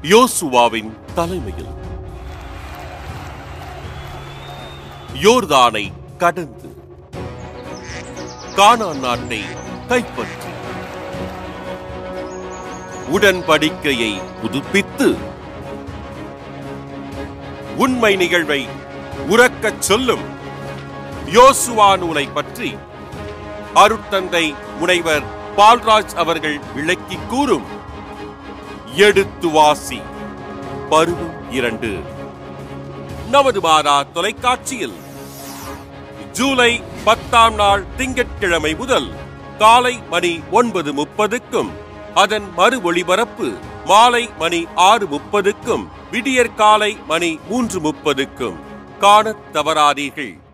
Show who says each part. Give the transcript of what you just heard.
Speaker 1: யோசுவாவின் தலைமையில் யோர்தானை கடந்து கானான் நாட்டை கைப்பற்றி உடன்படிக்கையை புதுப்பித்து உண்மை நிகழ்வை உறக்கச் சொல்லும் யோசுவா நூலை பற்றி அருட்தந்தை முனைவர் பால்ராஜ் அவர்கள் விளக்கி கூறும் எடுத்து வாசி பருவம் இரண்டு நமது மாதா தொலைக்காட்சியில் ஜூலை பத்தாம் நாள் திங்கட்கிழமை முதல் காலை மணி ஒன்பது முப்பதுக்கும் அதன் மறு ஒளிபரப்பு மாலை மணி ஆறு முப்பதுக்கும் விடியற்காலை மணி மூன்று முப்பதுக்கும் காணத் தவறாதீர்கள்